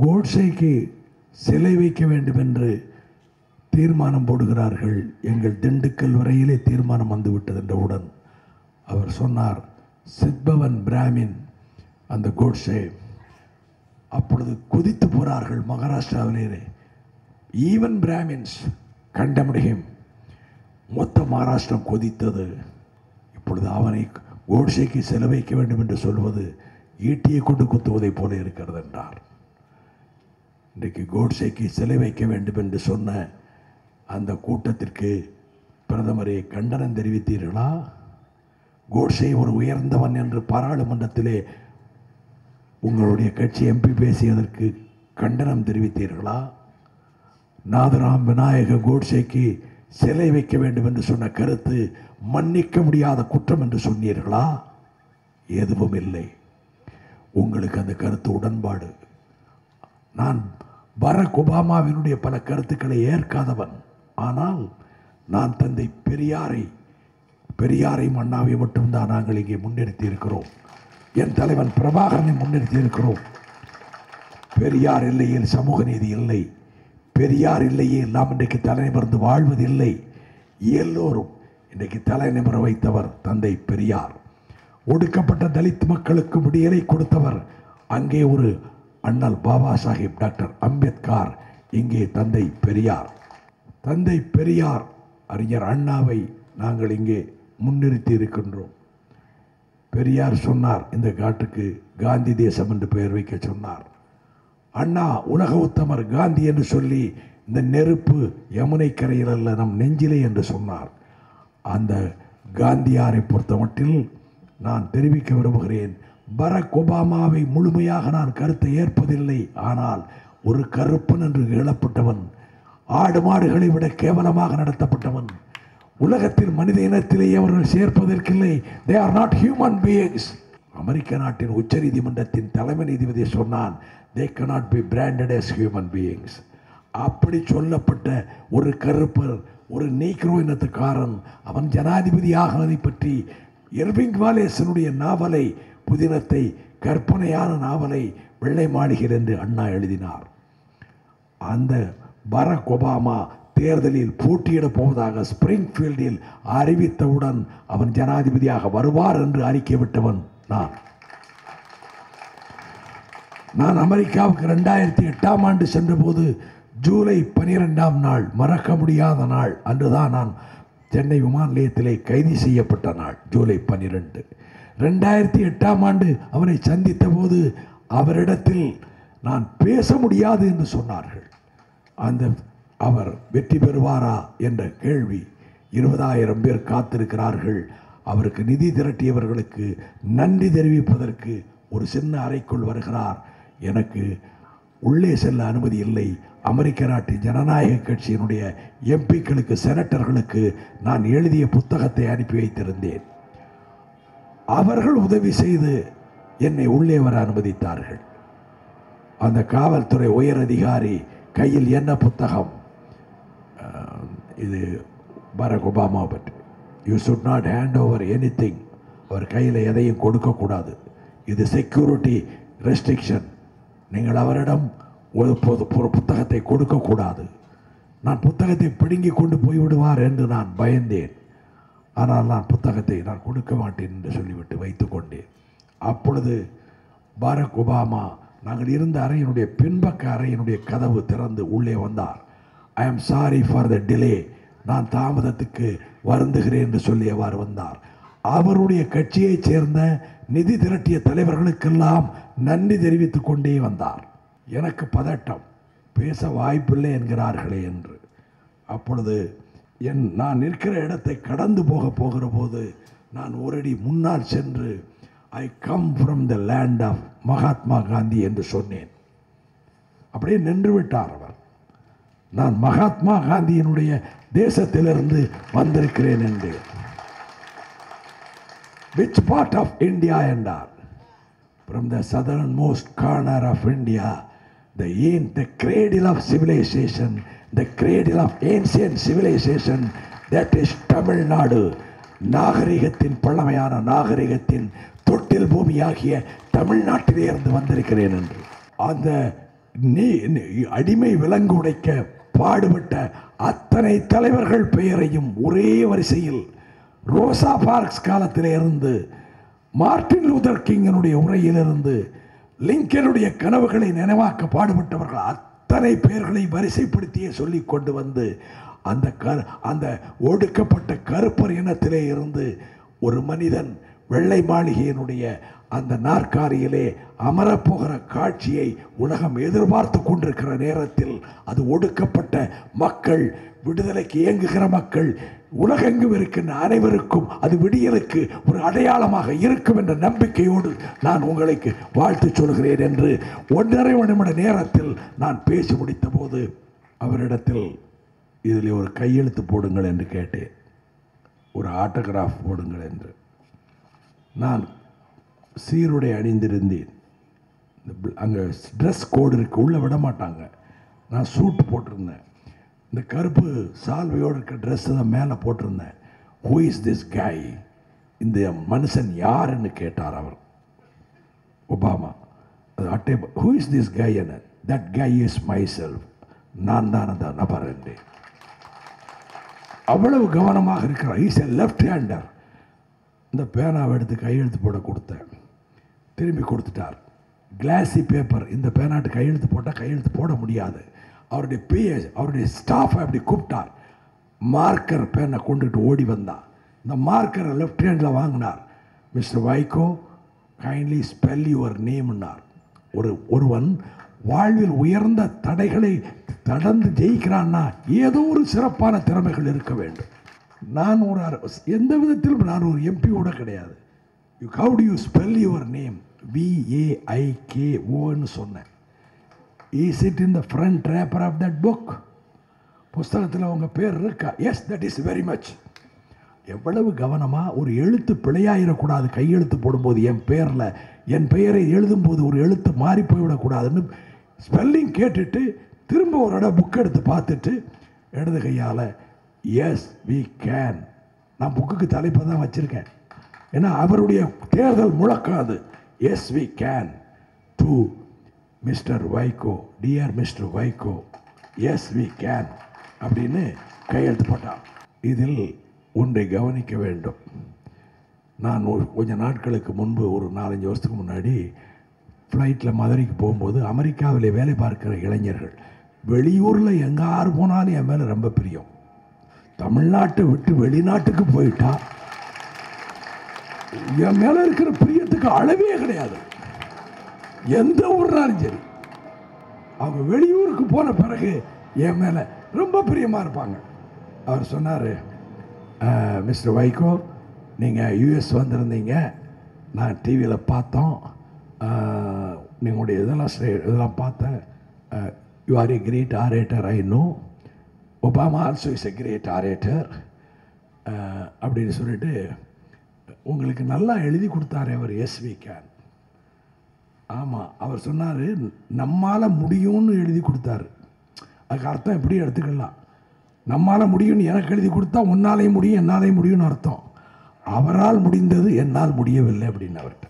கோட்சேக்கு சிலை வைக்க வேண்டும் என்று தீர்மானம் போடுகிறார்கள் எங்கள் திண்டுக்கல் வரையிலே தீர்மானம் வந்துவிட்டது என்றவுடன் அவர் சொன்னார் சித்பவன் பிராமின் அந்த கோட்ஸே அப்பொழுது கொதித்து போகிறார்கள் மகாராஷ்டிராவிலே ஈவன் பிராமின்ஸ் கண்டமிடியும் மொத்த மகாராஷ்டிரம் கொதித்தது இப்பொழுது அவனை கோட்சேக்கு செலவைக்க வேண்டும் என்று சொல்வது ஈட்டியை கொண்டு குத்துவதைப் போல இருக்கிறது என்றார் இன்றைக்கு கோட்சேக்கு சிலை வைக்க வேண்டும் என்று சொன்ன அந்த கூட்டத்திற்கு பிரதமரே கண்டனம் தெரிவித்தீர்களா கோட்சே ஒரு உயர்ந்தவன் என்று பாராளுமன்றத்திலே உங்களுடைய கட்சி எம்பி பேசியதற்கு கண்டனம் தெரிவித்தீர்களா நாதராம் விநாயக கோட்சேக்கு சிலை வைக்க வேண்டும் என்று சொன்ன கருத்து மன்னிக்க முடியாத குற்றம் என்று சொன்னீர்களா எதுவும் இல்லை உங்களுக்கு அந்த கருத்து உடன்பாடு நான் பராக் ஒபாமாவினுடைய பல கருத்துக்களை ஏற்காதவன் ஆனால் நான் தந்தை பெரியாரை பெரியாரை அண்ணாவை மட்டும்தான் நாங்கள் இங்கே முன்னிறுத்தி இருக்கிறோம் என் தலைவன் பிரபாகரனை முன்னிறுத்தி இருக்கிறோம் பெரியார் இல்லையில் சமூக நீதி இல்லை பெரியார் இல்லையே நாம் இன்றைக்கு தலைநிமிர்ந்து வாழ்வது இல்லை எல்லோரும் இன்றைக்கு தலைநிமிர வைத்தவர் தந்தை பெரியார் ஒடுக்கப்பட்ட தலித் மக்களுக்கு விடியலை கொடுத்தவர் அங்கே ஒரு அண்ணல் பாபா சாஹிப் டாக்டர் அம்பேத்கர் இங்கே தந்தை பெரியார் தந்தை பெரியார் அறிஞர் அண்ணாவை நாங்கள் இங்கே முன்னிறுத்தி இருக்கின்றோம் பெரியார் சொன்னார் இந்த காட்டுக்கு காந்தி தேசம் என்று பெயர் வைக்க சொன்னார் அண்ணா உலக உத்தமர் காந்தி என்று சொல்லி இந்த நெருப்பு யமுனை கரையில் அல்ல நம் நெஞ்சிலே என்று சொன்னார் அந்த காந்தியாரை பொறுத்தமட்டில் நான் தெரிவிக்க விரும்புகிறேன் பராக் ஒபாமாவை முழுமையாக நான் கருத்தை ஏற்பதில்லை ஆனால் ஒரு கருப்பன் என்று எழப்பட்டவன் ஆடு மாடுகளை விட கேவலமாக நடத்தப்பட்டவன் உலகத்தில் மனித இனத்திலேயே அவர்கள் சேர்ப்பதற்கில்லை they are not human beings அமெரிக்க நாட்டின் உச்ச நீதிமன்றத்தின் தலைமை நீதிபதி சொன்னான் they cannot be branded as human beings அப்படி சொல்லப்பட்ட ஒரு கருப்பர் ஒரு நீக்ரோ இனத்துக்காரன் அவன் ஜனாதிபதி ஆகுவதை பற்றி எர்விங் வாலேசனுடைய நாவலை புதினத்தை கற்பனையான நாவலை வெள்ளை மாளிகை என்று அண்ணா எழுதினார் அந்த பராக் ஒபாமா தேர்தலில் போட்டியிடப் போவதாக ஸ்பிரிங்ஃபீல்டில் அறிவித்தவுடன் அவன் ஜனாதிபதியாக வருவார் என்று அறிக்கை விட்டவன் நான் நான் அமெரிக்காவுக்கு ரெண்டாயிரத்தி எட்டாம் ஆண்டு சென்றபோது ஜூலை பனிரெண்டாம் நாள் மறக்க முடியாத நாள் அன்றுதான் நான் சென்னை விமான நிலையத்திலே கைது செய்யப்பட்ட நாள் ஜூலை பன்னிரெண்டு ரெண்டாயிரத்தி எட்டாம் ஆண்டு அவரை சந்தித்த போது அவரிடத்தில் நான் பேச முடியாது என்று சொன்னார்கள் அந்த அவர் வெற்றி பெறுவாரா என்ற கேள்வி இருபதாயிரம் பேர் காத்திருக்கிறார்கள் அவருக்கு நிதி திரட்டியவர்களுக்கு நன்றி தெரிவிப்பதற்கு ஒரு சின்ன அறைக்குள் வருகிறார் எனக்கு உள்ளே செல்ல அனுமதி இல்லை அமெரிக்க நாட்டின் ஜனநாயக கட்சியினுடைய எம்பிக்களுக்கு செனட்டர்களுக்கு நான் எழுதிய புத்தகத்தை அனுப்பி வைத்திருந்தேன் அவர்கள் உதவி செய்து என்னை உள்ளே வர அனுமதித்தார்கள் அந்த காவல்துறை உயர் அதிகாரி கையில் என்ன புத்தகம் அஹ், இது பராக் ஒபாமா பற்றி you should not hand over any அவர் கையில் எதையும் கொடுக்கக்கூடாது இது செக்யூரிட்டி ரெஸ்ட்ரிக்ஷன் நீங்கள் அவரிடம் ஒரு பொது ஒரு புத்தகத்தை கொடுக்கக்கூடாது நான் புத்தகத்தை பிடுங்கி கொண்டு போய்விடுவார் என்று நான் பயந்தேன் ஆனால் நான் புத்தகத்தை நான் கொடுக்க மாட்டேன் என்று சொல்லிவிட்டு வைத்துக்கொண்டேன் அப்பொழுது பாரக் ஒபாமா நாங்கள் இருந்த அறையினுடைய பின்பக்க அறையினுடைய கதவு திறந்து உள்ளே வந்தார் ஐ am sorry for the delay நான் தாமதத்துக்கு வருந்துகிறேன் என்று சொல்லியவாறு வந்தார் அவருடைய கட்சியைச் சேர்ந்த நிதி திரட்டிய தலைவர்களுக்கெல்லாம் நன்றி தெரிவித்துக் கொண்டே வந்தார் எனக்கு பதட்டம் பேச வாய்ப்பில்லை என்கிறார்களே என்று அப்பொழுது என் நான் நிற்கிற இடத்தை கடந்து போக போகிற போது நான் ஒரு அடி முன்னால் சென்று I come from the land of Mahatma Gandhi என்று சொன்னேன் அப்படியே நின்று விட்டார் அவர் நான் மகாத்மா காந்தியினுடைய தேசத்திலிருந்து வந்திருக்கிறேன் என்று விச் பார்ட் ஆஃப் இந்தியா என்றார் from the southernmost corner of India, the, an- the cradle of civilization, the cradle of ancient civilization, that is Tamil Nadu. நாகரிகத்தின் பழமையான நாகரிகத்தின் தொட்டில் பூமியாகிய தமிழ்நாட்டிலே இருந்து வந்திருக்கிறேன் என்று அந்த நீ நீ- அடிமை விலங்கு உடைக்க பாடுபட்ட அத்தனை தலைவர்கள் பெயரையும் ஒரே வரிசையில் ரோசா பார்க்ஸ் காலத்திலே இருந்து மார்ட்டின் லூதர் கிங்கனுடைய உரையிலிருந்து லிங்கனுடைய கனவுகளை நினைவாக்க பாடுபட்டவர்கள் அத்தனை பெயர்களை வரிசைப்படுத்தியே சொல்லிக் கொண்டு வந்து அந்த கரு அந்த ஒடுக்கப்பட்ட கருப்பர் இனத்திலே இருந்து ஒரு மனிதன் வெள்ளை மாளிகையினுடைய அந்த நாற்காலியிலே அமரப்போகிற காட்சியை உலகம் எதிர்பார்த்து கொண்டிருக்கிற நேரத்தில் அது ஒடுக்கப்பட்ட மக்கள் விடுதலைக்கு இயங்குகிற மக்கள் உலகெங்கும் இருக்கின்ற அனைவருக்கும் அது விடியலுக்கு ஒரு அடையாளமாக இருக்கும் என்ற நம்பிக்கையோடு நான் உங்களுக்கு வாழ்த்து சொல்கிறேன் என்று ஒன்றரை நிமிட நேரத்தில் நான் பேசி முடித்த போது அவரிடத்தில் இதில் ஒரு கையெழுத்து போடுங்கள் என்று கேட்டேன் ஒரு ஆட்டோகிராஃப் போடுங்கள் என்று நான் சீருடை அணிந்திருந்தேன் இந்த bl- அங்கே ட்ரெஸ் கோடு இருக்கு உள்ளே விட மாட்டாங்க நான் சூட் போட்டிருந்தேன் இந்த கருப்பு சால்வையோடு இருக்க ட்ரெஸ் தான் மேலே போட்டிருந்தேன் ஹூ இஸ் திஸ் guy இந்த மனுஷன் யாருன்னு கேட்டார் அவர் ஒபாமா அது அட்டை ஹூ இஸ் திஸ் guy என்ன that guy is my self நான் தான் அந்த நபர் என்றேன் அவ்வளவு கவனமாக இருக்கிறார் இஸ் எ லெஃப்ட் ஹேண்டர் இந்த பேனாவை எடுத்து கையெழுத்து போட கொடுத்தேன் திரும்பி கொடுத்துட்டார் கிளாஸி பேப்பர் இந்த பேனாட்டு கையெழுத்து போட்டால் கையெழுத்து போட முடியாது அவருடைய பிஎஸ் அவருடைய ஸ்டாஃபை அப்படி கூப்பிட்டார் மார்க்கர் பேனை கொண்டுட்டு ஓடி வந்தான் இந்த மார்க்கரை லெஃப்ட் ஹேண்டில் வாங்கினார் mister Vaiko kindly spell your நேம்னார் ஒரு ஒருவன் வாழ்வில் உயர்ந்த தடைகளை கடந்து ஜெயிக்கிறான்னா ஏதோ ஒரு சிறப்பான திறமைகள் இருக்க வேண்டும் நான் ஒரு அர- எந்த விதத்திலும் நான் ஒரு எம்பி கூட கிடையாது you how do you spell your name V A I K ஓன்னு சொன்னேன் is it in the front wrapper of that book புஸ்தகத்தில் உங்க பேர் இருக்கா yes that is very much எவ்வளவு கவனமாக ஒரு எழுத்து பிழையாயிடக்கூடாது கையெழுத்து போடும்போது என் பேரில் என் பெயரை எழுதும்போது ஒரு எழுத்து மாறி போய்விடக்கூடாதுன்னு ஸ்பெல்லிங் கேட்டுட்டு திரும்ப ஒரு இடம் புக் எடுத்து பார்த்துட்டு இடது கையால் எஸ் வி கேன் நான் புக்குக்கு தலைப்பை தான் வச்சுருக்கேன் ஏன்னா அவருடைய தேர்தல் முழக்கம் அது yes we can to mister Vaiko dear mister Vaiko yes we can அப்படின்னு கையெழுத்து போட்டான் இதில் ஒன்றை கவனிக்க வேண்டும் நான் ஒரு கொஞ்ச நாட்களுக்கு முன்பு ஒரு நாலஞ்சு வருஷத்துக்கு முன்னாடி ஃப்ளைட்டில் மதுரைக்கு போகும்போது அமெரிக்காவில் வேலை பார்க்கிற இளைஞர்கள் வெளியூரில் எங்காறு போனாலும் என் மேலே ரொம்ப பிரியம் தமிழ்நாட்டை விட்டு வெளிநாட்டுக்கு போயிட்டா என் மேலே இருக்கிற பிரியத்துக்கு அளவே கிடையாது எந்த ஊர்னாலும் சரி அவங்க வெளியூருக்கு போன பிறகு என் மேலே ரொம்ப பிரியமாக இருப்பாங்க அவர் சொன்னார் மிஸ்டர் வைகோ நீங்கள் யூஎஸ் வந்திருந்தீங்க நான் டிவியில் பார்த்தோம் அஹ், நீங்களுடைய இதெல்லாம் ஸ்ரே- இதெல்லாம் பார்த்தேன் you are a great orator I know Obama also is a great orator அப்படின்னு சொல்லிட்டு உங்களுக்கு நல்லா எழுதி கொடுத்தாரு அவர் எஸ்வி கேன் ஆமாம் அவர் சொன்னார் நம்மால் முடியும்னு எழுதி கொடுத்தாரு அதுக்கு அர்த்தம் எப்படி எடுத்துக்கலாம் நம்மால் முடியும்னு எனக்கு எழுதி கொடுத்தா உன்னாலையும் முடியும் என்னாலையும் முடியும்னு அர்த்தம் அவரால் முடிந்தது என்னால் முடியவில்லை அப்படின்னு அவர்கிட்ட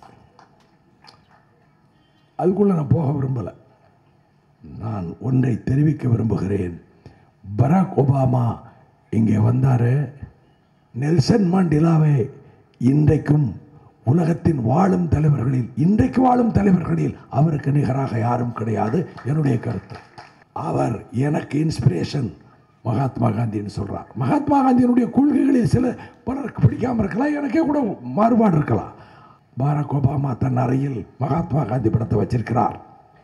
அதுக்குள்ளே நான் போக விரும்பலை நான் ஒன்றை தெரிவிக்க விரும்புகிறேன் பராக் ஒபாமா இங்கே வந்தார் நெல்சன் மாண்டிலாவை இன்றைக்கும் உலகத்தின் வாழும் தலைவர்களில் இன்றைக்கு வாழும் தலைவர்களில் அவருக்கு நிகராக யாரும் கிடையாது என்னுடைய கருத்து அவர் எனக்கு இன்ஸ்பிரேஷன் மகாத்மா காந்தின்னு சொல்றார் மகாத்மா காந்தியினுடைய கொள்கைகளில் சில பலருக்கு பிடிக்காம இருக்கலாம் எனக்கே கூட மாறுபாடு இருக்கலாம் பாரக் ஒபாமா தன் அறையில் மகாத்மா காந்தி படத்தை வச்சிருக்கிறார்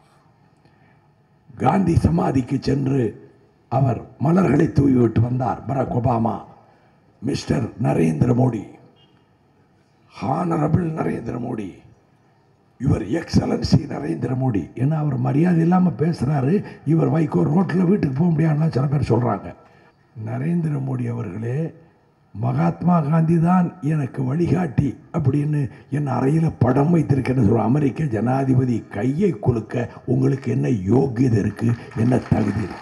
காந்தி சமாதிக்கு சென்று அவர் மலர்களை தூவிவிட்டு வந்தார் Barack Obama mister Narendra Modi honourable Narendra Modi இவர் எக்ஸலன்சி நரேந்திர மோடி ஏன்னா அவர் மரியாதை இல்லாமல் பேசுகிறாரு இவர் வைகோ ரோட்டில் வீட்டுக்கு போக முடியாதுலாம் சில பேர் சொல்கிறாங்க நரேந்திர மோடி அவர்களே மகாத்மா காந்தி தான் எனக்கு வழிகாட்டி அப்படின்னு என் அறையில் படம் வைத்திருக்கேன்னு சொல்ற அமெரிக்க ஜனாதிபதி கையை குலுக்க உங்களுக்கு என்ன யோகியதை இருக்கு என்ன தகுதி இருக்கு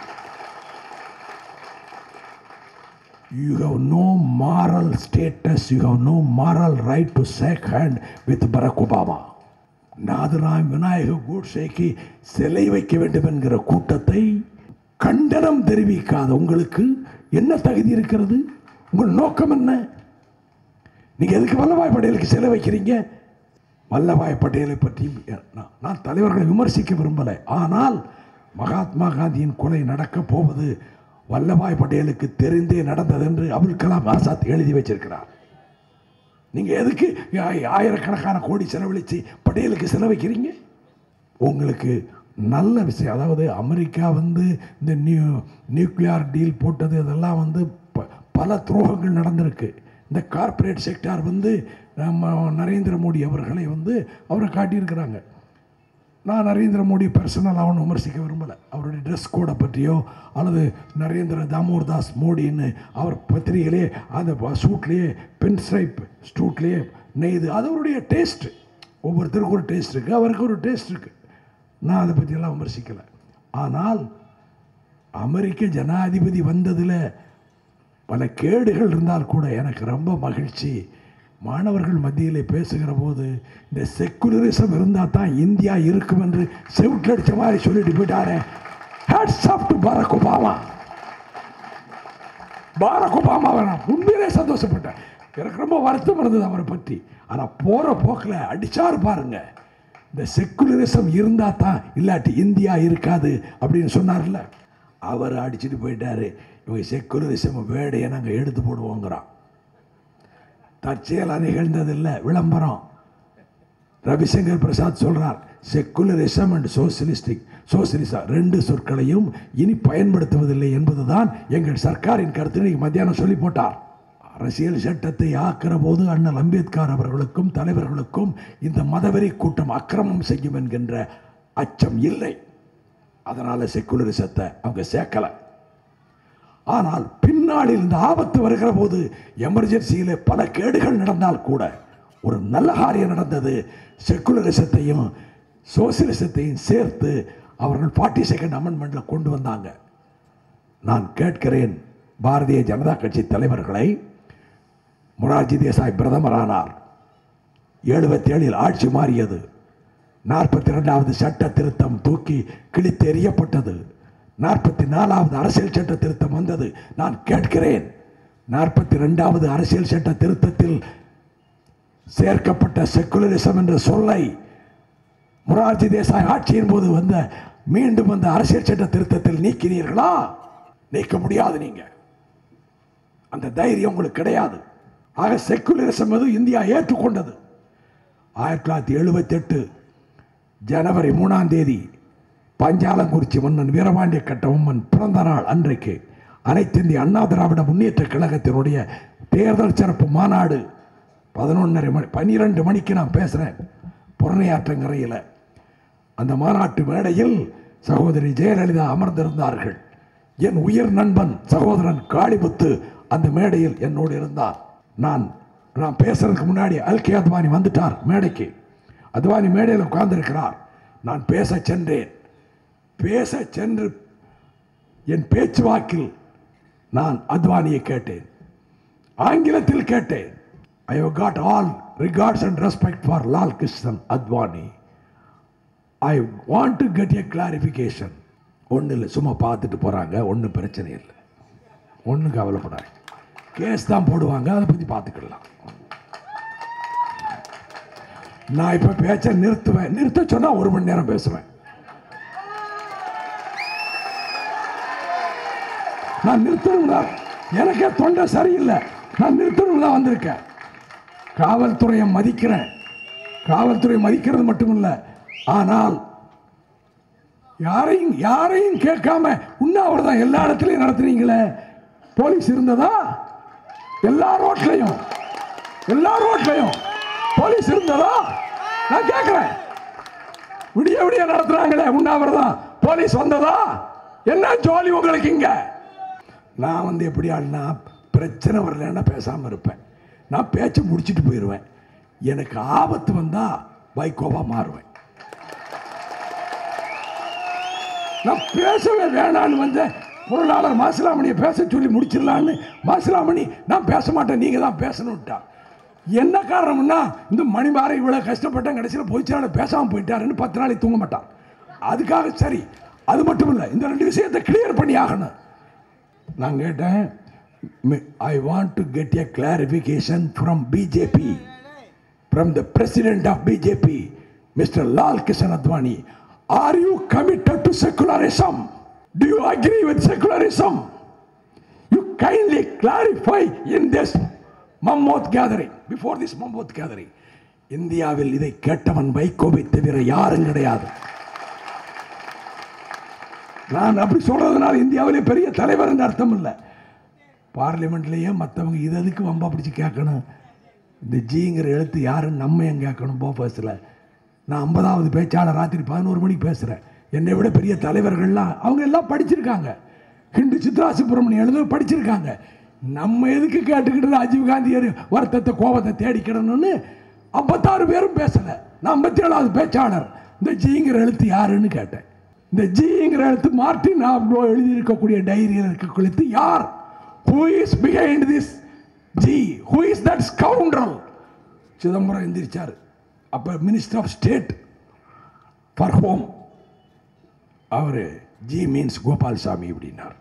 You have no moral status, you have no moral right to shake hand with Barack Obama. Nathuram Vinayaka கோட்சேக்கு சிலை வைக்க வேண்டும் என்கிற கூட்டத்தை கண்டனம் தெரிவிக்காத உங்களுக்கு என்ன தகுதி இருக்கிறது உங்கள் நோக்கம் என்ன நீங்க எதுக்கு வல்லபாய் பட்டேலுக்கு சிலை வைக்கிறீங்க வல்லபாய் பட்டேலை பற்றி நான் நான் தலைவர்களை விமர்சிக்க விரும்பலை ஆனால் மகாத்மா காந்தியின் கொலை நடக்கப் போவது வல்லபாய் பட்டேலுக்கு தெரிந்தே நடந்தது என்று அபுல் கலாம் ஆசாத் எழுதி வச்சிருக்கிறார் நீங்க எதுக்கு ஆய- ஆயிரக்கணக்கான கோடி செலவழிச்சு பட்டேலுக்கு செலவழிக்கிறீங்க உங்களுக்கு நல்ல விஷயம் அதாவது அமெரிக்கா வந்து இந்த நியூ நியூக்ளியார் டீல் போட்டது இதெல்லாம் வந்து ப- பல துரோகங்கள் நடந்திருக்கு இந்த கார்ப்பரேட் செக்டார் வந்து நம்ம நரேந்திர மோடி அவர்களை வந்து அவரை காட்டியிருக்கிறாங்க நான் நரேந்திர மோடி பர்சனலாக ஒன்றும் விமர்சிக்க விரும்பலை அவருடைய ட்ரெஸ் கோடை பற்றியோ அல்லது நரேந்திர தாமோர் தாஸ் மோடின்னு அவர் பத்திரிகையிலே அந்த சூட்லேயே பென் ஸ்ட்ரைப் ஸ்டூட்லேயே நெய்து அது அவருடைய டேஸ்ட்டு ஒவ்வொருத்தருக்கும் ஒரு டேஸ்ட் இருக்குது அவருக்கு ஒரு டேஸ்ட் இருக்குது நான் அதை பற்றியெல்லாம் விமர்சிக்கலை ஆனால் அமெரிக்க ஜனாதிபதி வந்ததில் பல கேடுகள் இருந்தால் கூட எனக்கு ரொம்ப மகிழ்ச்சி மாணவர்கள் மத்தியிலே பேசுகிற போது இந்த செக்குலரிசம் இருந்தால் தான் இந்தியா இருக்கும் என்று செவுட்டில் அடிச்ச மாதிரி சொல்லிட்டு போயிட்டாரே hats off to Barack Obama Barack ஒபாமாவை நான் உண்மையிலே சந்தோஷப்பட்டேன் எனக்கு ரொம்ப வருத்தம் இருந்தது அவரை பற்றி ஆனால் போகிற போக்கில் அடிச்சார் பாருங்க இந்த செக்குலரிசம் இருந்தால் தான் இல்லாட்டி இந்தியா இருக்காது அப்படின்னு சொன்னார்ல அவர் அடிச்சுட்டு போயிட்டாரு இவங்க செக்குலரிசம் வேடையை நாங்கள் எடுத்து போடுவோங்கிறான் தற்செயலாக நிகழ்ந்ததில்லை விளம்பரம் ரவிசங்கர் பிரசாத் சொல்றார் செக்குலரிசம் அண்ட் சோசியலிஸ்டிக் சோசியலிசம் ரெண்டு சொற்களையும் இனி பயன்படுத்துவதில்லை என்பதுதான் எங்கள் சர்க்காரின் கருத்து இன்னைக்கு மத்தியானம் சொல்லி போட்டார் அரசியல் சட்டத்தை ஆக்கிற போது அண்ணல் அம்பேத்கர் அவர்களுக்கும் தலைவர்களுக்கும் இந்த மதவெறி கூட்டம் அக்கிரமம் செய்யும் என்கின்ற அச்சம் இல்லை அதனால செக்குலரிசத்தை அவங்க சேர்க்கலை ஆனால் பின்னாளில் இந்த ஆபத்து வருகிற போது எமர்ஜென்சியில் பல கேடுகள் நடந்தால் கூட ஒரு நல்ல காரியம் நடந்தது செக்குலரிசத்தையும் சோசியலிசத்தையும் சேர்த்து அவர்கள் ஃபார்ட்டி செகண்ட் அமெண்ட்மெண்ட்ல கொண்டு வந்தாங்க நான் கேட்கிறேன் பாரதிய ஜனதா கட்சி தலைவர்களை மொரார்ஜி தேசாய் பிரதமரானார் எழுபத்தி ஏழில் ஆட்சி மாறியது நாற்பத்தி ரெண்டாவது சட்ட திருத்தம் தூக்கி கிழித்து எறியப்பட்டது நாற்பத்தி நாலாவது அரசியல் சட்ட திருத்தம் வந்தது நான் கேட்கிறேன் நாற்பத்தி ரெண்டாவது அரசியல் சட்ட திருத்தத்தில் சேர்க்கப்பட்ட செக்குலரிசம் என்ற சொல்லை மொரார்ஜி தேசாய் ஆட்சியின் போது வந்த மீண்டும் வந்த அரசியல் சட்ட திருத்தத்தில் நீக்கினீர்களா நீக்க முடியாது நீங்க அந்த தைரியம் உங்களுக்கு கிடையாது ஆக செக்குலரிசம் எது இந்தியா ஏற்றுக்கொண்டது ஆயிரத்தி தொள்ளாயிரத்தி எழுபத்தி எட்டு ஜனவரி மூணாம் தேதி பஞ்சாலங்குறிச்சி மன்னன் வீரபாண்டிய கட்டபொம்மன் பிறந்த நாள் அன்றைக்கு அனைத்து இந்திய அண்ணா திராவிட முன்னேற்ற கழகத்தினுடைய தேர்தல் சிறப்பு மாநாடு பதினொன்றரை மணி பன்னிரெண்டு மணிக்கு நான் பேசுகிறேன் புறணையாற்றங்கரையில் அந்த மாநாட்டு மேடையில் சகோதரி ஜெயலலிதா அமர்ந்திருந்தார்கள் என் உயிர் நண்பன் சகோதரன் காளிமுத்து அந்த மேடையில் என்னோடு இருந்தார் நான் நான் பேசுறதுக்கு முன்னாடி அல்கே அத்வானி வந்துட்டார் மேடைக்கு அத்வானி மேடையில் உட்கார்ந்திருக்கிறார் நான் பேச சென்றேன் பேச சென்று என் பேச்சுவாக்கில் நான் அத்வானியை கேட்டேன் ஆங்கிலத்தில் கேட்டேன் I have got all regards and respect for Lal Krishna Advani I want to get a clarification ஒன்றும் இல்லை சும்மா பார்த்துட்டு போகிறாங்க ஒன்றும் பிரச்சனை இல்லை ஒன்றும் கவலைப்படாது கேஸ் தான் போடுவாங்க அதை பற்றி பார்த்துக்கலாம் நான் இப்போ பேச்ச நிறுத்துவேன் நிறுத்த சொன்னால் ஒரு மணி நேரம் பேசுவேன் நான் நிறுத்தணும் தான் எனக்கே தொண்டை சரியில்லை நான் நிறுத்தணும் தான் வந்திருக்கேன் காவல்துறையை மதிக்கிறேன் காவல்துறை மதிக்கிறது மட்டுமில்லை ஆனால் யாரையும் யாரையும் கேட்காம உண்ணாவிரதம் எல்லா இடத்துலையும் நடத்துறீங்களே போலீஸ் இருந்ததா எல்லா ரோட்லையும் எல்லா ரோட்லையும் போலீஸ் இருந்ததா நான் கேட்கிறேன் விடிய விடிய நடத்துறாங்களே உண்ணாவிரதம் போலீஸ் வந்ததா என்ன ஜோலி உங்களுக்கு இங்க நான் வந்து எப்படி ஆளுனா பிரச்சனை வரலன்னா பேசாம இருப்பேன் நான் பேச்சை முடிச்சிட்டு போயிடுவேன் எனக்கு ஆபத்து வந்தா வைகோவா மாறுவேன் நான் பேசவே வேணான்னு வந்தேன் பொருளாளர் மாசிலாமணியை பேச சொல்லி முடிச்சிடலான்னு மாசிலாமணி நான் பேச மாட்டேன் நீங்கள் தான் பேசணும்ட்டா என்ன காரணம்னா இந்த மணிமாரை இவ்வளோ கஷ்டப்பட்டேன் கடைசியில் பொதுச்செயலாளர் பேசாமல் போயிட்டாருன்னு பத்து நாளைக்கு தூங்க மாட்டான் அதுக்காக சரி அது மட்டும் இல்லை இந்த ரெண்டு விஷயத்தை கிளியர் பண்ணி ஆகணும் நான் கேட்டேன் I want to get a clarification from BJP from the president of BJP, Mr. Lal Kishan Advani. Are you committed to secularism? Do you agree with secularism? You kindly clarify in this Mammoth gathering, before this Mammoth gathering. இந்தியாவில் இதை கேட்டவன் வைகோவை தவிர யாரும் கிடையாது நான் அப்படி சொல்றதுனால இந்தியாவிலே பெரிய தலைவர் என்று அர்த்தம் இல்லை பார்லிமெண்ட்லேயே மற்றவங்க இது எதுக்கு வம்பா பிடிச்சி கேட்கணும் இந்த ஜிங்கிற எழுத்து யாருன்னு நம்ம ஏன் கேட்கணும் போஃபர்ஸில் நான் ஐம்பதாவது பேச்சாளர் ராத்திரி பதினோரு மணிக்கு பேசுகிறேன் என்னை விட பெரிய தலைவர்கள்லாம் அவங்க எல்லாம் படிச்சிருக்காங்க ஹிண்டு சித்ரா சுப்பிரமணியம் எழுத படிச்சிருக்காங்க நம்ம எதுக்கு கேட்டுக்கிட்டு ராஜீவ் காந்தியர் வருத்தத்தை கோபத்தை தேடிக்கிடணும்னு ஐம்பத்தாறு பேரும் பேசலை நான் ஐம்பத்தேழாவது பேச்சாளர் இந்த ஜிங்கிற எழுத்து யாருன்னு கேட்டேன் இந்த ஜிங்கிற எழுத்து மார்டின் ஆப்டோ எழுதியிருக்கக்கூடிய டைரியில் இருக்க எழுத்து யார் who is behind this G who is that scoundrel Chidambaram எந்திரிச்சார் அப்போ minister of state for home அவர் ஜி மீன்ஸ் கோபால்சாமி அப்படின்னார்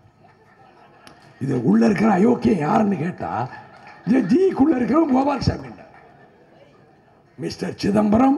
இது உள்ள இருக்கிற அயோக்கியம் யாருன்னு கேட்டா இந்த ஜிக்குள்ள இருக்கிறவன் Gopalsamy mister Chidambaram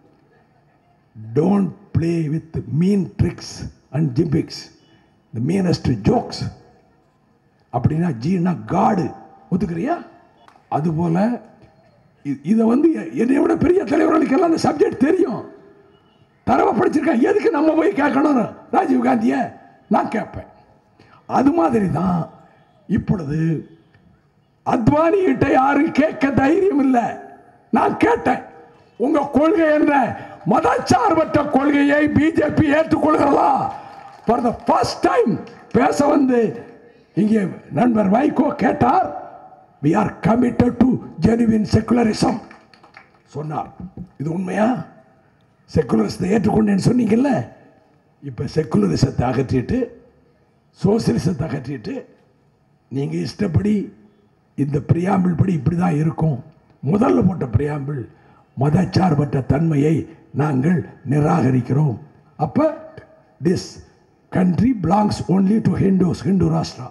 don't play with mean tricks and gimmicks the meanest jokes அப்படின்னா ஜீனா காடு ஒத்துக்கிறியா அதுபோல இ- இதை வந்து எ- என்னை விட பெரிய தலைவர்களுக்கு எல்லாம் அந்த சப்ஜெக்ட் தெரியும் தரவை படிச்சிருக்கேன் எதுக்கு நம்ம போய் கேட்கணும் ராஜீவ் காந்தியை நான் கேட்பேன் அது மாதிரி தான் இப்பொழுது அத்வானி கிட்ட யாரும் கேட்க தைரியம் இல்லை நான் கேட்டேன் உங்க கொள்கை என்ன மதச்சார்பற்ற கொள்கையை பிஜேபி ஏற்றுக்கொள்கிறதா ஃபார் த ஃபர்ஸ்ட் டைம் பேச வந்து இங்கே நண்பர் வைகோ கேட்டார் we are committed to genuine secularism சொன்னார் இது உண்மையா செக்குலரிசத்தை ஏற்றுக்கொண்டேன்னு சொன்னீங்கல்ல இப்போ செக்குலரிசத்தை அகற்றிட்டு சோசியலிசத்தை அகற்றிட்டு நீங்கள் இஷ்டப்படி இந்த பிரியாம்பிள் படி இப்படி தான் இருக்கும் முதல்ல போட்ட பிரியாம்பிள் மதச்சார்பற்ற தன்மையை நாங்கள் நிராகரிக்கிறோம் அப்போ this country belongs only to Hindus Hindu Rashtra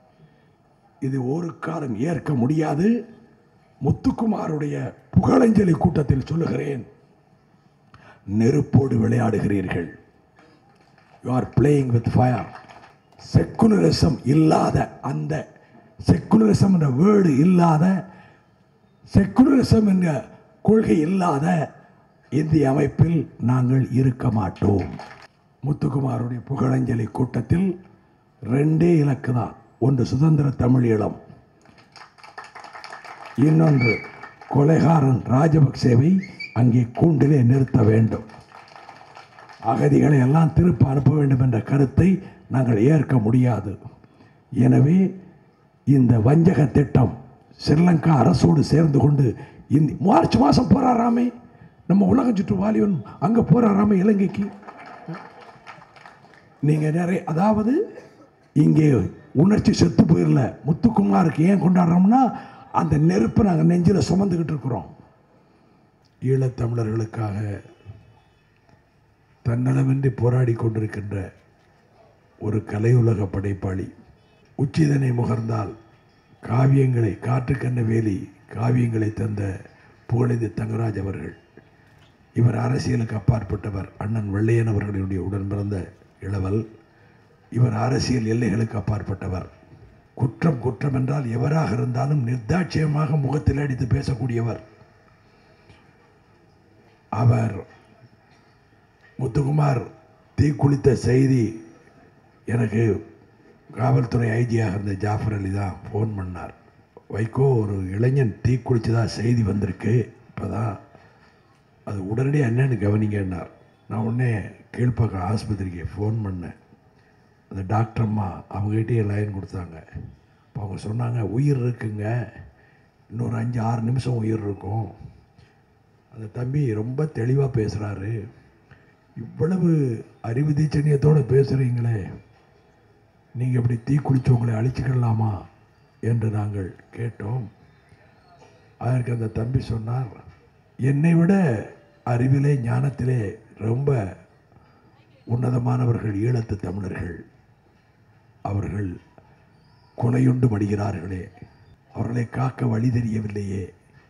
இது ஒரு காலம் ஏற்க முடியாது முத்துக்குமாருடைய புகழஞ்சலி கூட்டத்தில் சொல்லுகிறேன் நெருப்போடு விளையாடுகிறீர்கள் you are playing with fire secularism இல்லாத அந்த செக்குலரிசம் என்ற வேர்டு இல்லாத செக்குலரிசம் என்ற கொள்கை இல்லாத இந்திய அமைப்பில் நாங்கள் இருக்க மாட்டோம் முத்துக்குமாருடைய புகழஞ்சலி கூட்டத்தில் ரெண்டே இலக்கு தான் ஒன்று சுதந்திர தமிழீழம் இன்னொன்று கொலைகாரன் ராஜபக்சேவை அங்கே கூண்டிலே நிறுத்த வேண்டும் அகதிகளை எல்லாம் திருப்ப அனுப்ப வேண்டும் என்ற கருத்தை நாங்கள் ஏற்க முடியாது எனவே இந்த வஞ்சக திட்டம் ஸ்ரீலங்கா அரசோடு சேர்ந்து கொண்டு இந்த மார்ச் மாதம் போறாராமே நம்ம உலகம் சுற்று வாலிபன் அங்கே போறாராமே இலங்கைக்கு நீங்கள் நிறைய அதாவது இங்கே உணர்ச்சி செத்து போயிடல முத்துக்குமாருக்கு ஏன் கொண்டாடுறோம்னா அந்த நெருப்பை நாங்கள் நெஞ்சில் சுமந்துக்கிட்டு இருக்கிறோம் ஈழத்தமிழர்களுக்காக தன்னலமின்றி போராடி கொண்டிருக்கின்ற ஒரு கலையுலக படைப்பாளி உச்சிதனை முகர்ந்தால் காவியங்களை காற்றுக்கண்ண வேலி காவியங்களை தந்த புகழேந்தி தங்கராஜ் அவர்கள் இவர் அரசியலுக்கு அப்பாற்பட்டவர் அண்ணன் வெள்ளையன் அவர்களுடைய உடன் பிறந்த இளவல் இவர் அரசியல் எல்லைகளுக்கு அப்பாற்பட்டவர் குற்றம் குற்றம் என்றால் எவராக இருந்தாலும் நிர்தாட்சியமாக முகத்தில் அடித்து பேசக்கூடியவர் அவர் முத்துக்குமார் தீக்குளித்த செய்தி எனக்கு காவல்துறை ஐஜியாக இருந்த ஜாஃபர் அலி தான் ஃபோன் பண்ணார் வைகோ ஒரு இளைஞன் தீக்குளிச்சதா செய்தி வந்திருக்கு இப்போ தான் அது உடனடியாக என்னன்னு கவனிங்கன்னார் நான் உடனே கீழ்ப்பாக்கம் ஆஸ்பத்திரிக்கு ஃபோன் பண்ணேன் அந்த டாக்டர் அம்மா அவங்ககிட்டயே லைன் கொடுத்தாங்க இப்போ அவங்க சொன்னாங்க உயிர் இருக்குங்க இன்னொரு அஞ்சு ஆறு நிமிஷம் உயிர் இருக்கும் அந்த தம்பி ரொம்ப தெளிவாக பேசுகிறாரு இவ்வளவு அறிவு தீச்சனியத்தோடு பேசுகிறீங்களே நீங்கள் இப்படி தீ குளிச்சவங்களை அழிச்சிக்கிடலாமா என்று நாங்கள் கேட்டோம் அதற்கு அந்த தம்பி சொன்னார் என்னை விட அறிவிலே ஞானத்திலே ரொம்ப உன்னதமானவர்கள் ஈழத்து தமிழர்கள் அவர்கள் கொலையுண்டு மடிகிறார்களே அவர்களை காக்க வழி தெரியவில்லையே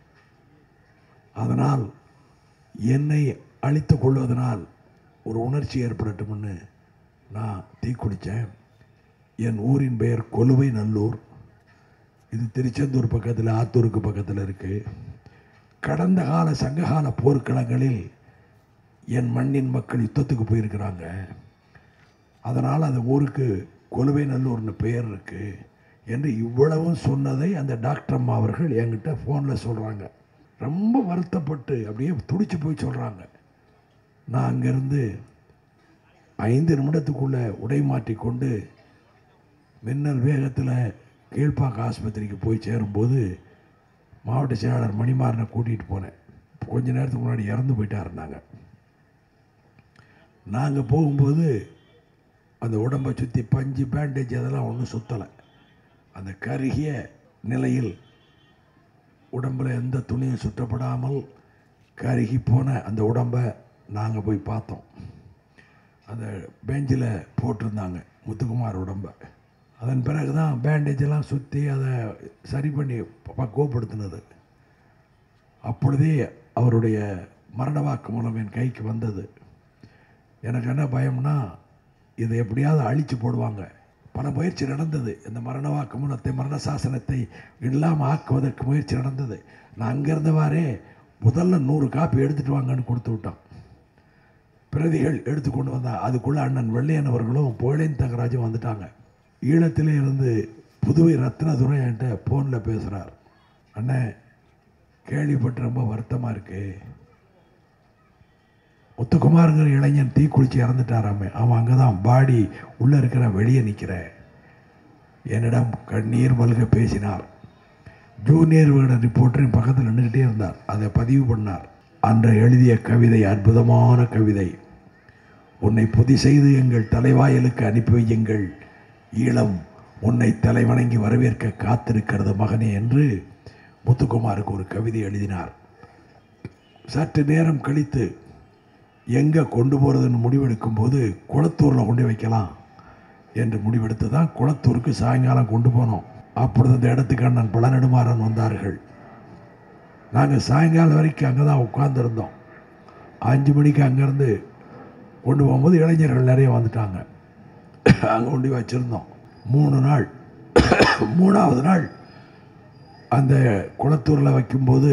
அதனால் என்னை அழித்துக் கொள்வதனால் ஒரு உணர்ச்சி ஏற்படட்டும்னு நான் தீக்குளித்தேன் என் ஊரின் பெயர் கொலுவை நல்லூர் இது திருச்செந்தூர் பக்கத்தில் ஆத்தூருக்கு பக்கத்தில் இருக்குது கடந்த கால சங்ககால போர்க்களங்களில் என் மண்ணின் மக்கள் யுத்தத்துக்கு போயிருக்கிறாங்க அதனால் அந்த ஊருக்கு கொலுவை நல்லூர்னு பெயர் இருக்குது என்று இவ்வளவும் சொன்னதை அந்த டாக்டர் அம்மா அவர்கள் என்கிட்ட ஃபோனில் சொல்கிறாங்க ரொம்ப வருத்தப்பட்டு அப்படியே துடிச்சு போய் சொல்கிறாங்க நான் அங்கேருந்து ஐந்து நிமிடத்துக்குள்ளே உடை மாற்றிக்கொண்டு மின்னல் வேகத்தில் கீழ்ப்பாக்க ஆஸ்பத்திரிக்கு போய் சேரும்போது மாவட்ட செயலாளர் மணிமாறனை கூட்டிகிட்டு போனேன் கொஞ்ச நேரத்துக்கு முன்னாடி இறந்து போயிட்டாருந்தாங்க நாங்கள் போகும்போது அந்த உடம்பை சுற்றி பஞ்சு பேண்டேஜ் அதெல்லாம் ஒன்றும் சுற்றலை அந்த கருகிய நிலையில் உடம்பில் எந்த துணியும் சுற்றப்படாமல் கருகி போன அந்த உடம்பை நாங்கள் போய் பார்த்தோம் அந்த பெஞ்சில் போட்டிருந்தாங்க முத்துக்குமார் உடம்பை அதன் பிறகு தான் பேண்டேஜ் எல்லாம் சுற்றி அதை சரி பண்ணி பக்குவப்படுத்தினது அப்பொழுதே அவருடைய மரண வாக்கு மூலம் என் கைக்கு வந்தது எனக்கு என்ன பயம்னா இதை எப்படியாவது அழிச்சு போடுவாங்க பல முயற்சி நடந்தது இந்த மரண வாக்குமூலத்தை மரண சாசனத்தை இல்லாமல் ஆக்குவதற்கு முயற்சி நடந்தது நான் அங்கேருந்தவாறே முதல்ல நூறு காப்பி எடுத்துட்டு வாங்கன்னு கொடுத்து விட்டான் பிரதிகள் எடுத்து கொண்டு வந்தான் அதுக்குள்ளே அண்ணன் வெள்ளையன் அவர்களும் புகழேன் தங்கராஜும் வந்துட்டாங்க ஈழத்திலே இருந்து புதுவை ரத்னதுரை என்கிட்ட ஃபோனில் பேசுகிறார் அண்ணன் கேள்விப்பட்டு ரொம்ப வருத்தமாக இருக்கு முத்துக்குமாருங்கிற இளைஞன் தீ குளிச்சு இறந்துட்டாராமே அவன் அங்கே தான் பாடி உள்ளே இருக்கிற வெளியே நிற்கிறேன் என்னிடம் கண்ணீர் மல்க பேசினார் ஜூனியர் விகடன் ரிப்போர்ட்டரின் பக்கத்தில் நின்றுக்கிட்டே இருந்தார் அதை பதிவு பண்ணார் அன்று எழுதிய கவிதை அற்புதமான கவிதை உன்னை புதி செய்து எங்கள் தலைவாயலுக்கு அனுப்பி வையுங்கள் ஈழம் உன்னை தலைவணங்கி வரவேற்க காத்திருக்கிறது மகனே என்று முத்துக்குமாருக்கு ஒரு கவிதை எழுதினார் சற்று நேரம் கழித்து எங்கே கொண்டு போகிறதுன்னு முடிவெடுக்கும் போது குளத்தூரில் கொண்டு வைக்கலாம் என்று முடிவெடுத்து தான் குளத்தூருக்கு சாயங்காலம் கொண்டு போனோம் அப்பொழுது அந்த இடத்துக்கு அண்ணன் பழநெடுமாறன் வந்தார்கள் நாங்கள் சாயங்காலம் வரைக்கும் அங்கே தான் உட்காந்துருந்தோம் அஞ்சு மணிக்கு அங்கேருந்து கொண்டு போகும்போது இளைஞர்கள் நிறைய வந்துட்டாங்க அங்கே கொண்டு போய் வச்சுருந்தோம் மூணு நாள் மூணாவது நாள் அந்த குளத்தூரில் வைக்கும்போது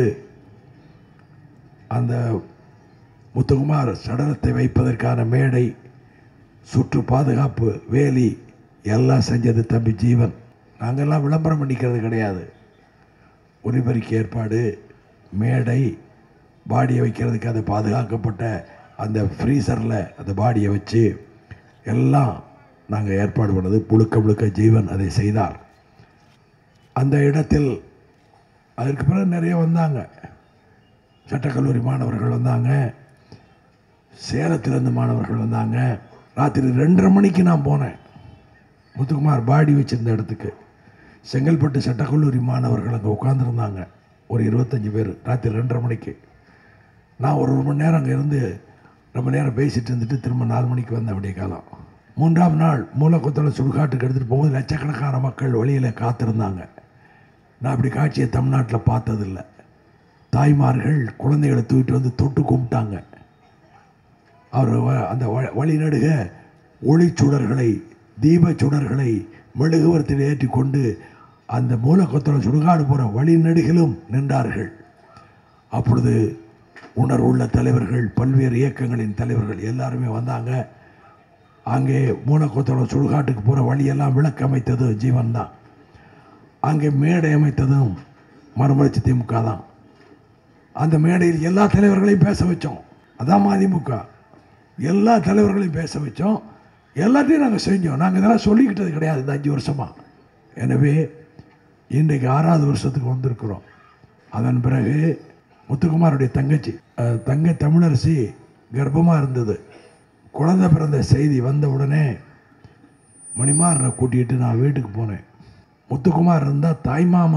அந்த முத்துக்குமார் சடலத்தை வைப்பதற்கான மேடை சுற்று பாதுகாப்பு வேலி எல்லாம் செஞ்சது தம்பி ஜீவன் நாங்கள்லாம் விளம்பரம் பண்ணிக்கிறது கிடையாது ஒலிபரிக்கு ஏற்பாடு மேடை பாடியை வைக்கிறதுக்கு அது பாதுகாக்கப்பட்ட அந்த ஃப்ரீசரில் அந்த பாடியை வச்சு எல்லாம் நாங்கள் ஏற்பாடு பண்ணது முழுக்க முழுக்க ஜீவன் அதை செய்தார் அந்த இடத்தில் அதற்கு பிறகு நிறைய வந்தாங்க சட்டக்கல்லூரி மாணவர்கள் வந்தாங்க சேலத்திலேருந்து மாணவர்கள் வந்தாங்க ராத்திரி ரெண்டரை மணிக்கு நான் போனேன் முத்துக்குமார் பாடி வச்சிருந்த இடத்துக்கு செங்கல்பட்டு சட்டக்கல்லூரி மாணவர்கள் அங்கே உட்காந்துருந்தாங்க ஒரு இருபத்தஞ்சி பேர் ராத்திரி ரெண்டரை மணிக்கு நான் ஒரு ஒரு மணி நேரம் அங்கே இருந்து ரொம்ப நேரம் பேசிட்டு இருந்துட்டு திரும்ப நாலு மணிக்கு வந்தேன் விடிய காலம் மூன்றாம் நாள் மூலக்குத்தலை சுடுகாட்டுக்கு எடுத்துகிட்டு போகும்போது லட்சக்கணக்கான மக்கள் வழியில் காத்திருந்தாங்க நான் அப்படி காட்சியை தமிழ்நாட்டில் பார்த்ததில்லை தாய்மார்கள் குழந்தைகளை தூக்கிட்டு வந்து தொட்டு கும்பிட்டாங்க அவர் வ- அந்த வ- வழிநடுக ஒளிச்சுடர்களை தீபச் சுடர்களை மெழுகுவர்த்தியில் ஏற்றி கொண்டு அந்த மூலக்கொத்தலை சுடுகாடு போகிற வழிநடுகிலும் நின்றார்கள் அப்பொழுது உணர்வுள்ள தலைவர்கள் பல்வேறு இயக்கங்களின் தலைவர்கள் எல்லாருமே வந்தாங்க அங்கே மூலக்கொத்தலை சுடுகாட்டுக்கு போகிற வழியெல்லாம் விளக்கு அமைத்தது ஜீவன் தான் அங்கே மேடை அமைத்ததும் மறுமலர்ச்சி திமுக தான் அந்த மேடையில் எல்லா தலைவர்களையும் பேச வச்சோம் அதான் மதிமுக எல்லா தலைவர்களையும் பேச வச்சோம் எல்லாத்தையும் நாங்கள் செஞ்சோம் நாங்கள் இதெல்லாம் சொல்லிக்கிட்டது கிடையாது இந்த அஞ்சு வருஷமாக எனவே இன்றைக்கு ஆறாவது வருஷத்துக்கு வந்திருக்கிறோம் அதன் பிறகு முத்துக்குமாருடைய தங்கச்சி அஹ், தங்கை தமிழரசி கர்ப்பமாக இருந்தது குழந்தை பிறந்த செய்தி வந்த உடனே மணிமாறனை கூட்டிகிட்டு நான் வீட்டுக்கு போனேன் முத்துக்குமார் இருந்தால் தாய்மாமன்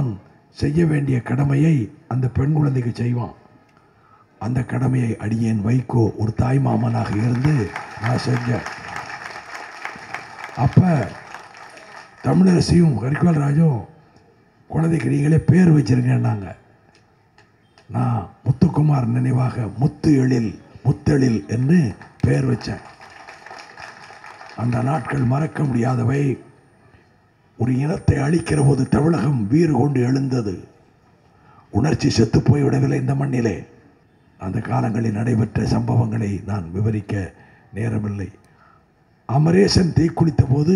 செய்ய வேண்டிய கடமையை அந்த பெண் குழந்தைக்கு செய்வான் அந்த கடமையை அடியேன் வைகோ ஒரு தாய் மாமனாக இருந்து நான் செஞ்சேன் அப்போ தமிழரசியும் கரிக்குவல் ராஜும் குழந்தைக்கு நீங்களே பேர் வச்சிருங்கன்னாங்க நான் முத்துக்குமார் நினைவாக முத்து எழில் முத்தெழில் என்று பெயர் வச்சேன் அந்த நாட்கள் மறக்க முடியாதவை ஒரு இனத்தை அழிக்கிற போது தமிழகம் வீறு கொண்டு எழுந்தது உணர்ச்சி செத்து போய்விடவில்லை இந்த மண்ணிலே அந்த காலங்களில் நடைபெற்ற சம்பவங்களை நான் விவரிக்க நேரமில்லை அமரேசன் தீக்குளித்த போது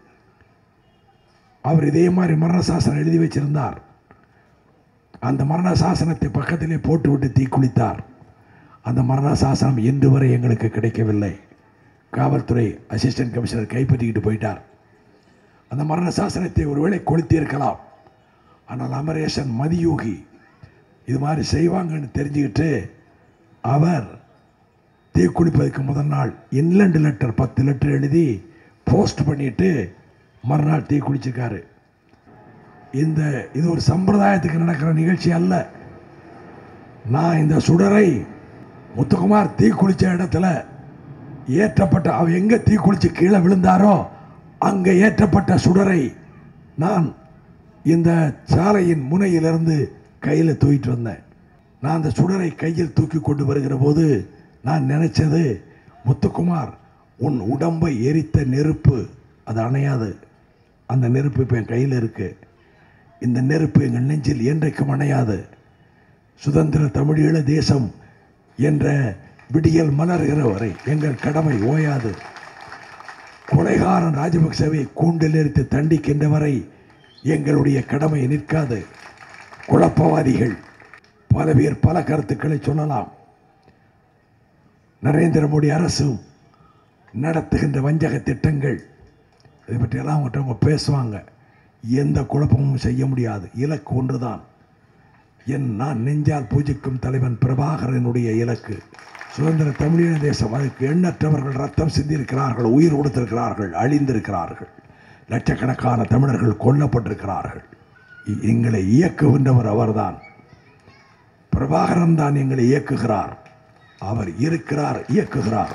அவர் இதே மாதிரி மரண சாசனம் எழுதி வச்சிருந்தார் அந்த மரண சாசனத்தை பக்கத்திலே போட்டுவிட்டு தீக்குளித்தார் அந்த மரண சாசனம் இன்று வரை எங்களுக்கு கிடைக்கவில்லை காவல்துறை அசிஸ்டன்ட் கமிஷனர் கைப்பற்றிக்கிட்டு போயிட்டார் அந்த மரண சாசனத்தை ஒருவேளை கொளுத்தியிருக்கலாம் ஆனால் அமரேசன் மதியோகி இது மாதிரி செய்வாங்கன்னு தெரிஞ்சுக்கிட்டு அவர் தீக்குளிப்பதற்கு முதல் நாள் இன்லண்ட் லெட்டர் பத்து லெட்டர் எழுதி போஸ்ட் பண்ணிட்டு மறுநாள் தீ குளிச்சிருக்காரு இந்த இது ஒரு சம்பிரதாயத்துக்கு நடக்கிற நிகழ்ச்சி அல்ல நான் இந்த சுடரை முத்துக்குமார் தீ குளிச்ச இடத்துல ஏற்றப்பட்ட அவ எங்க தீ குளிச்சு கீழே விழுந்தாரோ அங்க ஏற்றப்பட்ட சுடரை நான் இந்த சாலையின் முனையிலிருந்து கையில் தூக்கிட்டு வந்தேன் நான் அந்த சுடரை கையில் தூக்கி கொண்டு வருகிற போது நான் நினைச்சது முத்துக்குமார் உன் உடம்பை எரித்த நெருப்பு அது அணையாது அந்த நெருப்பு இப்போ என் கையில் இருக்கு இந்த நெருப்பு எங்கள் நெஞ்சில் என்றைக்கும் அணையாது சுதந்திர தமிழீழ தேசம் என்ற விடியல் மலர்கிற வரை எங்கள் கடமை ஓயாது கொலைகாரன் ராஜபக்சவை கூண்டில் எரித்து தண்டிக்கின்ற வரை எங்களுடைய கடமை நிற்காது குழப்பவாதிகள் பல பேர் பல கருத்துக்களை சொல்லலாம் நரேந்திர மோடி அரசும் நடத்துகின்ற வஞ்சக திட்டங்கள் இதை பற்றியெல்லாம் மற்றவங்க பேசுவாங்க எந்த குழப்பமும் செய்ய முடியாது இலக்கு ஒன்றுதான் என் நான் நெஞ்சால் பூஜிக்கும் தலைவன் பிரபாகரனுடைய இலக்கு சுதந்திர தமிழீழ தேசம் அதுக்கு எண்ணற்றவர்கள் ரத்தம் சிந்தியிருக்கிறார்கள் உயிர் கொடுத்திருக்கிறார்கள் அழிந்திருக்கிறார்கள் லட்சக்கணக்கான தமிழர்கள் கொல்லப்பட்டிருக்கிறார்கள் இ- எங்களை இயக்குகின்றவர் அவர்தான் பிரபாகரன் தான் எங்களை இயக்குகிறார் அவர் இருக்கிறார் இயக்குகிறார்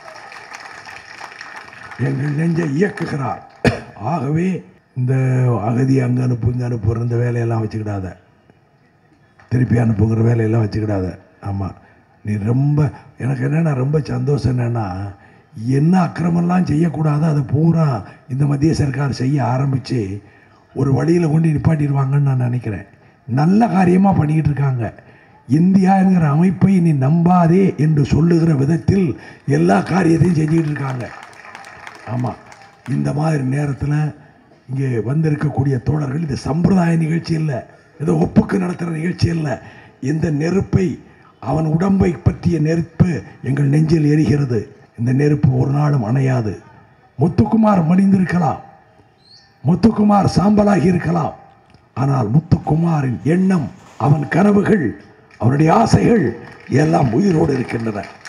எங்கள் நெஞ்சை இயக்குகிறார் ஆகவே இந்த அகதி அங்கே அனுப்பு இங்கே அனுப்புற இந்த வேலையெல்லாம் வச்சுக்கிடாத திருப்பி அனுப்புங்கிற வேலையெல்லாம் வச்சுக்கிடாத ஆமாம் நீ ரொம்ப எனக்கு என்னென்னா ரொம்ப சந்தோஷம் என்னென்னா என்ன அக்கிரமெல்லாம் செய்யக்கூடாதோ அதை பூரா இந்த மத்திய சர்க்கார் செய்ய ஆரம்பித்து ஒரு வழியில் கொண்டு நிப்பாட்டிடுவாங்கன்னு நான் நினைக்கிறேன் நல்ல காரியமாக பண்ணிக்கிட்டு இருக்காங்க இந்தியாங்கிற அமைப்பை நீ நம்பாதே என்று சொல்லுகிற விதத்தில் எல்லா காரியத்தையும் செஞ்சுக்கிட்டு இருக்காங்க ஆமாம் இந்த மாதிரி நேரத்தில் இங்கே வந்திருக்கக்கூடிய தோழர்கள் இது சம்பிரதாய நிகழ்ச்சி இல்லை ஏதோ ஒப்புக்கு நடத்துகிற நிகழ்ச்சி இல்லை இந்த நெருப்பை அவன் உடம்பை பற்றிய நெருப்பு எங்கள் நெஞ்சில் எரிகிறது இந்த நெருப்பு ஒரு நாளும் அணையாது முத்துக்குமார் மடிந்திருக்கலாம் முத்துக்குமார் சாம்பலாகி இருக்கலாம் ஆனால் முத்துக்குமாரின் எண்ணம் அவன் கனவுகள் அவனுடைய ஆசைகள் எல்லாம் உயிரோடு இருக்கின்றன